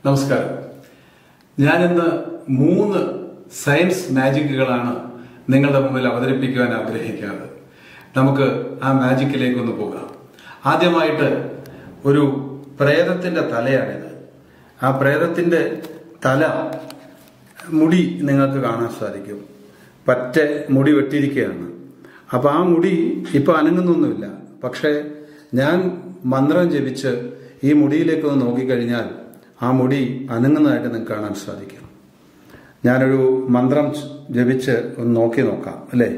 നമസ്കാരം ഞാനിന്ന് മൂന്ന് സയൻസ് മാജിക്കുകളാണ് നിങ്ങളുടെ മുമ്പിൽ അവതരിപ്പിക്കുവാൻ ആഗ്രഹിക്കുന്നത് നമുക്ക് ആ മാജിക്കിലേക്കൊന്ന് പോകാം ആദ്യമായിട്ട് ഒരു പ്രേതത്തിന്റെ തലയാണിത് ആ പ്രേതത്തിന്റെ തല മുടി നിങ്ങൾക്ക് കാണാൻ സാധിക്കും പറ്റ മുടി വെട്ടിയിരിക്കുകയാണ് അപ്പൊ ആ മുടി ഇപ്പൊ അനങ്ങുന്നൊന്നുമില്ല പക്ഷേ ഞാൻ മന്ത്രം ജപിച്ച് ഈ മുടിയിലേക്ക് ഒന്ന് നോക്കിക്കഴിഞ്ഞാൽ ആ മുടി അനങ്ങുന്നതായിട്ട് നിങ്ങൾക്ക് കാണാൻ സാധിക്കും ഞാനൊരു മന്ത്രം ജപിച്ച് ഒന്ന് നോക്കി നോക്കാം അല്ലേ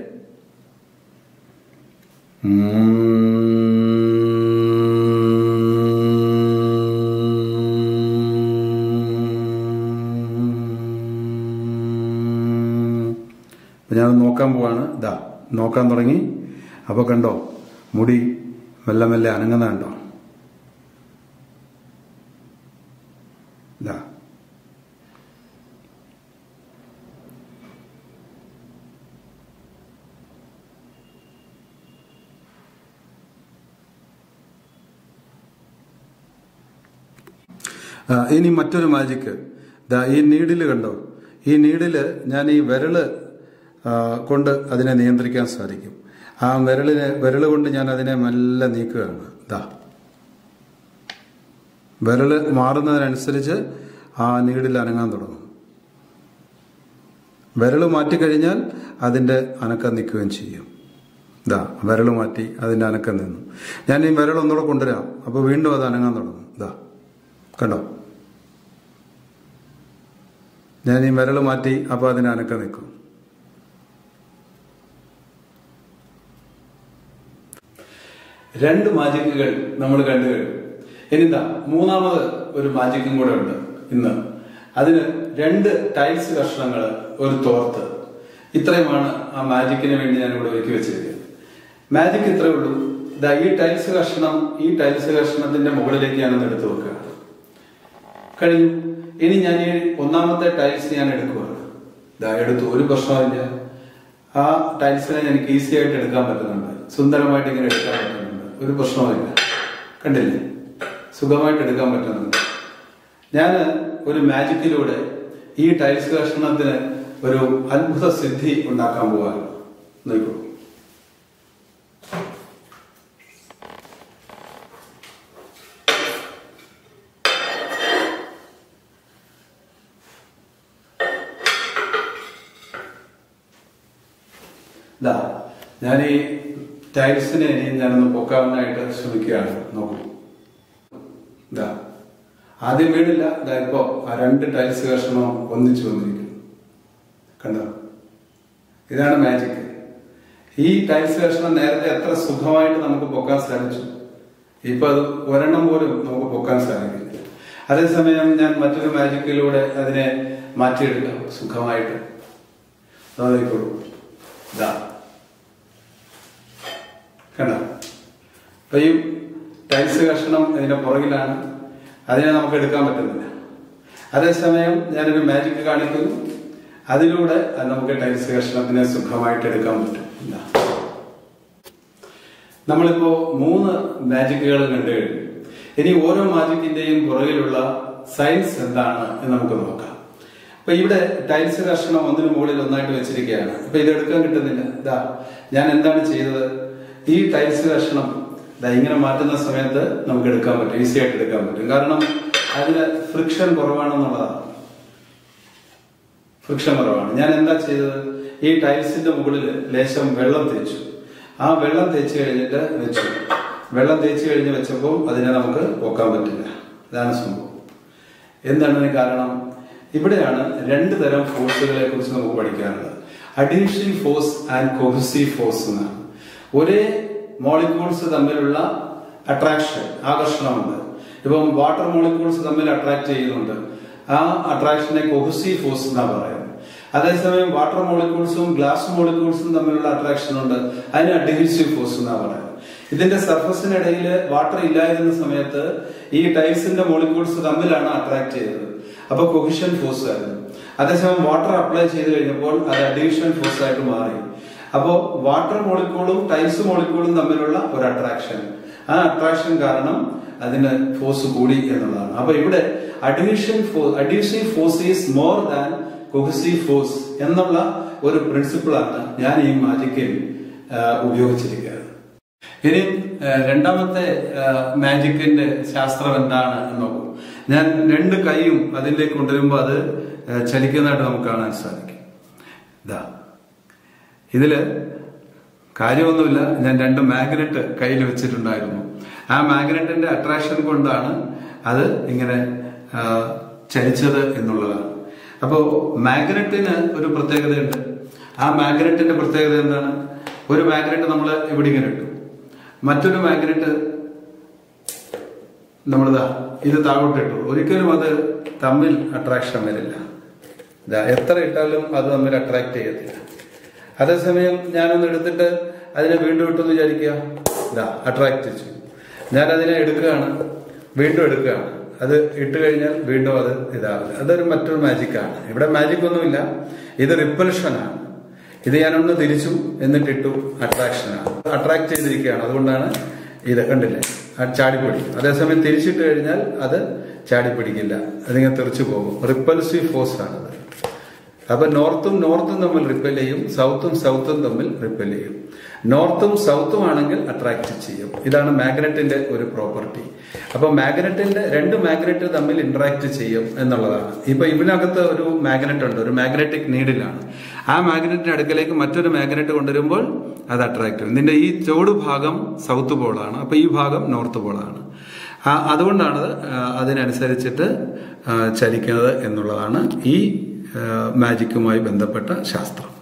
ഞാൻ നോക്കാൻ പോവാണ് ഇതാ നോക്കാൻ തുടങ്ങി അപ്പൊ കണ്ടോ മുടി മെല്ലെ മെല്ലെ അനങ്ങുന്ന കണ്ടോ ഇതാ ആ, ഇനി മറ്റൊരു മാജിക്ക് ദാ ഈ നീഡില് കണ്ടോ ഈ നീഡില് ഞാൻ ഈ വിരല് ആ, കൊണ്ട് അതിനെ നിയന്ത്രിക്കാൻ സാധിക്കും ആ വിരലിനെ വിരല് കൊണ്ട് ഞാൻ അതിനെ മെല്ലെ നീക്കുകയാണ് ദാ വിരല് മാറുന്നതിനനുസരിച്ച് ആ നീഡിൽ അനങ്ങാൻ തുടങ്ങും വിരല് മാറ്റിക്കഴിഞ്ഞാൽ അതിന്റെ അനക്കം നിൽക്കുകയും ചെയ്യും ഇതാ വിരല് മാറ്റി അതിന്റെ അനക്കം നിന്നു ഞാൻ ഈ വിരൽ ഒന്നുകൂടെ കൊണ്ടുവരാം അപ്പൊ വീണ്ടും അത് അനങ്ങാൻ തുടങ്ങും ഇതാ കണ്ടോ ഞാൻ ഈ വിരൽ മാറ്റി അപ്പൊ അതിന് അനക്കം നിൽക്കും രണ്ട് മാജിക്കുകൾ നമ്മൾ കണ്ടു കഴിഞ്ഞു ഇനിന്താ മൂന്നാമത് ഒരു മാജിക്കും കൂടെ ഉണ്ട് ഇന്ന് അതിന് രണ്ട് ടൈൽസ് കഷ്ണങ്ങൾ ഒരു തോർത്ത് ഇത്രയുമാണ് ആ മാജിക്കിന് വേണ്ടി ഞാൻ ഇവിടെ ഒരുക്കി വെച്ചിരിക്കുന്നത് മാജിക് ഇത്രേ ഉള്ളൂ ഇതാ ഈ ടൈൽസ് കഷ്ണം ഈ ടൈൽസ് കഷ്ണത്തിന്റെ മുകളിലേക്ക് ഞാനൊന്ന് എടുത്തു വെക്കുക കഴിഞ്ഞു ഇനി ഞാൻ ഈ ഒന്നാമത്തെ ടൈൽസ് ഞാൻ എടുക്കുകയാണ് ഇതാ എടുത്തു ഒരു പ്രശ്നമില്ല ആ ടൈൽസിനെ എനിക്ക് ഈസി ആയിട്ട് എടുക്കാൻ പറ്റുന്നുണ്ട് സുന്ദരമായിട്ട് ഇങ്ങനെ എടുക്കാൻ പറ്റുന്നുണ്ട് ഒരു പ്രശ്നവുമില്ല കണ്ടില്ലേ സുഖമായിട്ട് എടുക്കാൻ പറ്റുന്നുണ്ട് ഞാൻ ഒരു മാജിക്കിലൂടെ ഈ ടൈൽസ് കഷ്ണത്തിന് ഒരു അത്ഭുത സിദ്ധി ഉണ്ടാക്കാൻ പോവാണ് നോക്കൂ ഇതാ ഞാൻ ഈ ടൈൽസിനെ ഇനി ഞാനൊന്ന് പൊക്കാനായിട്ട് ശ്രമിക്കുകയാണ് നോക്കൂ ഇതാ ആദ്യം വീണില്ല ഇതാ ഇപ്പോ ആ രണ്ട് ടൈൽസ് കഷ്ണം ഒന്നിച്ചു വന്നിരിക്കുന്നു കണ്ടോ ഇതാണ് മാജിക് ഈ ടൈൽസ് കഷ്ണം നേരത്തെ എത്ര സുഖമായിട്ട് നമുക്ക് പൊക്കാൻ സാധിച്ചു ഇപ്പൊ അത് ഒരെണ്ണം പോലും നമുക്ക് പൊക്കാൻ സാധിക്കില്ല അതേസമയം ഞാൻ മറ്റൊരു മാജിക്കിലൂടെ അതിനെ മാറ്റിയെടുക്കാം സുഖമായിട്ട് നോക്കിക്കോളൂ ഇതാ കണ്ടോ അപ്പൊ ഈ ടൈൽസ് കഷ്ണം ഇതിന്റെ പുറകിലാണ് അതിനെ നമുക്ക് എടുക്കാൻ പറ്റുന്നില്ല അതേസമയം ഞാനൊരു മാജിക് കാണിക്കുന്നു അതിലൂടെ അത് നമുക്ക് ടൈൽസ് കഷ്ണത്തിനെ സുഖമായിട്ട് എടുക്കാൻ പറ്റും ഇതാ. നമ്മളിപ്പോ മൂന്ന് മാജിക്കുകൾ കണ്ടു കഴിഞ്ഞു ഇനി ഓരോ മാജിക്കിന്റെയും പുറകിലുള്ള സയൻസ് എന്താണ് എന്ന് നമുക്ക് നോക്കാം അപ്പൊ ഇവിടെ ടൈൽസ് കഷ്ണം ഒന്നിനു മുകളിൽ ഒന്നായിട്ട് വെച്ചിരിക്കുകയാണ് അപ്പൊ ഇത് എടുക്കാൻ കിട്ടുന്നില്ല ഇതാ ഞാൻ എന്താണ് ചെയ്തത് ഈ ടൈൽസ് കഷ്ണം ഇതാ ഇങ്ങനെ മാറ്റുന്ന സമയത്ത് നമുക്ക് എടുക്കാൻ പറ്റും ഈസി ആയിട്ട് എടുക്കാൻ പറ്റും കാരണം അതിന് ഫ്രിക്ഷൻ കുറവാണെന്നുള്ളതാണ് ഫ്രിക്ഷൻ കുറവാണ് ഞാൻ എന്താ ചെയ്തത് ഈ ടൈൽസിന്റെ മുകളിൽ ലേശം വെള്ളം തേച്ചു ആ വെള്ളം തേച്ച് കഴിഞ്ഞിട്ട് വെച്ചു വെള്ളം തേച്ച് കഴിഞ്ഞ് വെച്ചപ്പോൾ അതിനെ നമുക്ക് പൊക്കാൻ പറ്റില്ല ഇതാണ് സംഭവം എന്താണ് ഇതിന് കാരണം ഇവിടെയാണ് രണ്ട് തരം ഫോഴ്സുകളെ കുറിച്ച് നമുക്ക് പഠിക്കാനുള്ളത് additional force and cohesive force എന്നാണ് ഒരേ മോളിക്യൂൾസ് തമ്മിലുള്ള അട്രാക്ഷൻ ആകർഷണമുണ്ട് ഇപ്പം വാട്ടർ മോളിക്യൂൾസ് തമ്മിൽ അട്രാക്ട് ചെയ്യുന്നുണ്ട് ആ അട്രാക്ഷനെ കൊഹസീവ് ഫോഴ്സ് എന്നാ പറയുന്നത് അതേസമയം വാട്ടർ മോളിക്യൂൾസും ഗ്ലാസ് മോളിക്യൂൾസും തമ്മിലുള്ള അട്രാക്ഷൻ ഉണ്ട് അതിന് അഡ്ഹീസീവ് ഫോഴ്സ് എന്നാ പറയുന്നത് ഇതിന്റെ സർഫസിനിടയിൽ വാട്ടർ ഇല്ലായിരുന്ന സമയത്ത് ഈ ടൈൽസിന്റെ മോളിക്യൂൾസ് തമ്മിലാണ് അട്രാക്ട് ചെയ്തത് അപ്പൊ കൊഹിഷൻ ഫോഴ്സ് ആയിരുന്നു അതേസമയം വാട്ടർ അപ്ലൈ ചെയ്ത് കഴിഞ്ഞപ്പോൾ അത് അഡീഷൻ ഫോഴ്സ് ആയിട്ട് മാറി അപ്പോ വാട്ടർ മോളിക്യൂളും ടൈൽസ് മോളിക്യൂളും തമ്മിലുള്ള ഒരു അട്രാക്ഷൻ ആ അട്രാക്ഷൻ കാരണം അതിന് ഫോഴ്സ് കൂടി എന്നുള്ളതാണ് അപ്പൊ ഇവിടെ adhesion adhesive force is more than cohesive force എന്നുള്ള ഒരു പ്രിൻസിപ്പിളാണ് ഞാൻ ഈ മാജിക്കിൽ ഉപയോഗിച്ചിരിക്കുന്നത് ഇനി ഏഹ്, രണ്ടാമത്തെ ഏഹ്, മാജിക്കിന്റെ ശാസ്ത്രം എന്താണ് എന്ന് നോക്കൂ ഞാൻ രണ്ട് കൈയും അതിലേക്ക് കൊണ്ടുവരുമ്പോൾ അത് ഏഹ്, ചലിക്കുന്നതായിട്ട് നമുക്ക് കാണാൻ സാധിക്കും ഇതാ ഇതില് കാര്യമൊന്നുമില്ല ഞാൻ രണ്ട് മാഗ്നറ്റ് കയ്യിൽ വെച്ചിട്ടുണ്ടായിരുന്നു ആ മാഗ്നറ്റിന്റെ അട്രാക്ഷൻ കൊണ്ടാണ് അത് ഇങ്ങനെ ആ, ചലിച്ചത് എന്നുള്ളതാണ് അപ്പോ മാഗ്നറ്റിന് ഒരു പ്രത്യേകതയുണ്ട് ആ മാഗ്നറ്റിന്റെ പ്രത്യേകത എന്താണ് ഒരു മാഗ്നറ്റ് നമ്മൾ ഇവിടെ ഇങ്ങനെ ഇട്ടു മറ്റൊരു മാഗ്നറ്റ് നമ്മളിതാ ഇത് താഴോട്ടിട്ടു ഒരിക്കലും അത് തമ്മിൽ അട്രാക്ഷൻ വരില്ല ഇതാ എത്ര ഇട്ടാലും അത് തമ്മിൽ അട്രാക്ട് ചെയ്യത്തില്ല അതേസമയം ഞാനൊന്ന് എടുത്തിട്ട് അതിനെ വീണ്ടും ഇട്ടെന്ന് വിചാരിക്കുക ഇതാ അട്രാക്ട് ചെയ്തു ഞാൻ അതിനെ എടുക്കുകയാണ് വീണ്ടും എടുക്കുകയാണ് അത് ഇട്ട് കഴിഞ്ഞാൽ വീണ്ടും അത് ഇതാവില്ല അതൊരു മറ്റൊരു മാജിക്കാണ് ഇവിടെ മാജിക് ഒന്നുമില്ല ഇത് റിപ്പൽഷനാണ് ഇത് ഞാനൊന്ന് തിരിച്ചു എന്നിട്ട് ഇട്ടു അട്രാക്ഷനാണ് അട്രാക്ട് ചെയ്തിരിക്കുകയാണ് അതുകൊണ്ടാണ് ഇത് കണ്ടില്ലേ ആ ചാടിപ്പിടി അതേസമയം തിരിച്ചിട്ട് കഴിഞ്ഞാൽ അത് ചാടിപ്പിടിക്കില്ല അതിങ്ങനെ തെറിച്ചു പോകും റിപ്പൽസീവ് ഫോഴ്സ് ആണത് അപ്പൊ നോർത്തും നോർത്തും തമ്മിൽ റിപ്പൽ ചെയ്യും സൗത്തും സൗത്തും തമ്മിൽ റിപ്പൽ ചെയ്യും നോർത്തും സൗത്തും ആണെങ്കിൽ അട്രാക്ട് ചെയ്യും ഇതാണ് മാഗ്നറ്റിന്റെ ഒരു പ്രോപ്പർട്ടി അപ്പൊ മാഗ്നറ്റിന്റെ രണ്ട് മാഗ്നറ്റ് തമ്മിൽ ഇന്ററാക്ട് ചെയ്യും എന്നുള്ളതാണ് ഇപ്പൊ ഇതിനകത്ത് ഒരു മാഗ്നറ്റ് ഉണ്ട് ഒരു മാഗ്നറ്റിക് നീഡിലാണ് ആ മാഗ്നറ്റിന്റെ അടുക്കലേക്ക് മറ്റൊരു മാഗ്നറ്റ് കൊണ്ടുവരുമ്പോൾ അത് അട്രാക്ട് ചെയ്യും ഇതിന്റെ ഈ ചോട് ഭാഗം സൗത്ത് പോളാണ് അപ്പൊ ഈ ഭാഗം നോർത്ത് പോളാണ് ആ, അതുകൊണ്ടാണ് ആ, അതിനനുസരിച്ചിട്ട് ആ, ചലിക്കുന്നത് എന്നുള്ളതാണ് ഈ ആ, മാജിക്കുമായി ബന്ധപ്പെട്ട ശാസ്ത്രം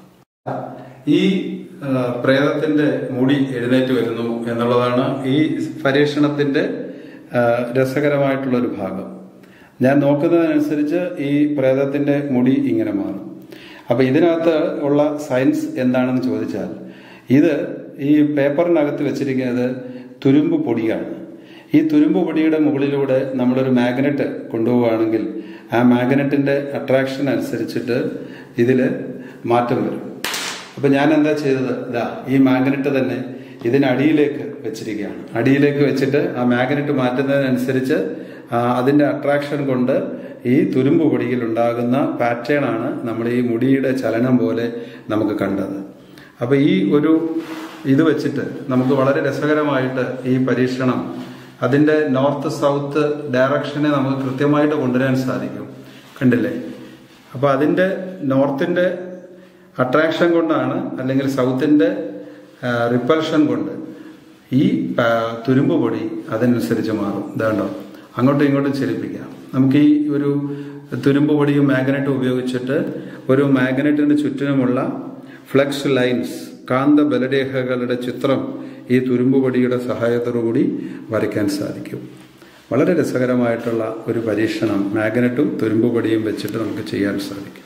ഈ ആ, പ്രേതത്തിന്റെ മുടി എഴുന്നേറ്റ് വരുന്നു എന്നുള്ളതാണ് ഈ പരീക്ഷണത്തിന്റെ ആ, രസകരമായിട്ടുള്ള ഒരു ഭാഗം ഞാൻ നോക്കുന്നതിനനുസരിച്ച് ഈ പ്രേതത്തിന്റെ മുടി ഇങ്ങനെ മാറും അപ്പൊ ഇതിനകത്ത് ഉള്ള സയൻസ് എന്താണെന്ന് ചോദിച്ചാൽ ഇത് ഈ പേപ്പറിനകത്ത് വെച്ചിരിക്കുന്നത് തുരുമ്പ് പൊടിയാണ് ഈ തുരുമ്പ് പൊടിയുടെ മുകളിലൂടെ നമ്മളൊരു മാഗ്നറ്റ് കൊണ്ടുപോവുകയാണെങ്കിൽ ആ മാഗ്നറ്റിന്റെ അട്രാക്ഷൻ അനുസരിച്ചിട്ട് ഇതിൽ മാറ്റം വരും അപ്പൊ ഞാൻ എന്താ ചെയ്തത് ഇതാ ഈ മാഗ്നറ്റ് തന്നെ ഇതിനടിയിലേക്ക് വെച്ചിരിക്കുകയാണ് അടിയിലേക്ക് വെച്ചിട്ട് ആ മാഗ്നറ്റ് മാറ്റുന്നതിനനുസരിച്ച് ആ, അതിന്റെ അട്രാക്ഷൻ കൊണ്ട് ഈ തുരുമ്പ് പൊടിയിൽ ഉണ്ടാകുന്ന പാറ്റേൺ ആണ് നമ്മൾ ഈ മുടിയുടെ ചലനം പോലെ നമുക്ക് കണ്ടത് അപ്പൊ ഈ ഒരു ഇത് വെച്ചിട്ട് നമുക്ക് വളരെ രസകരമായിട്ട് ഈ പരീക്ഷണം അതിന്റെ നോർത്ത് സൗത്ത് ഡയറക്ഷനെ നമുക്ക് കൃത്യമായിട്ട് കൊണ്ടുവരാൻ സാധിക്കും കണ്ടില്ലേ അപ്പൊ അതിന്റെ നോർത്തിന്റെ അട്രാക്ഷൻ കൊണ്ടാണ് അല്ലെങ്കിൽ സൗത്തിന്റെ റിപ്പൽഷൻ കൊണ്ട് ഈ ആ, തുരുമ്പ് പൊടി അതിനനുസരിച്ച് മാറും ഇതാണ്ടോ അങ്ങോട്ടും ഇങ്ങോട്ടും ചലിപ്പിക്കാം നമുക്ക് ഈ ഒരു തുരുമ്പ് പൊടിയും മാഗ്നറ്റും ഉപയോഗിച്ചിട്ട് ഒരു മാഗ്നറ്റിന് ചുറ്റിനുമുള്ള ഫ്ലക്സ് ലൈൻസ് കാന്ത ബലരേഖകളുടെ ചിത്രം ഈ തുരുമ്പ് പൊടിയുടെ സഹായത്തോടുകൂടി വരയ്ക്കാൻ സാധിക്കും വളരെ രസകരമായിട്ടുള്ള ഒരു പരീക്ഷണം മാഗ്നറ്റും തുരുമ്പ് പൊടിയും വെച്ചിട്ട് നമുക്ക് ചെയ്യാൻ സാധിക്കും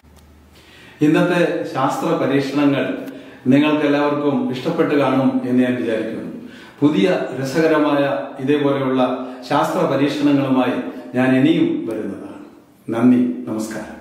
ഇന്നത്തെ ശാസ്ത്ര പരീക്ഷണങ്ങൾ നിങ്ങൾക്ക് എല്ലാവർക്കും ഇഷ്ടപ്പെട്ട് കാണും എന്ന് ഞാൻ വിചാരിക്കുന്നു പുതിയ രസകരമായ ഇതേപോലെയുള്ള ശാസ്ത്ര പരീക്ഷണങ്ങളുമായി ഞാൻ ഇനിയും വരുന്നതാണ് നന്ദി നമസ്കാരം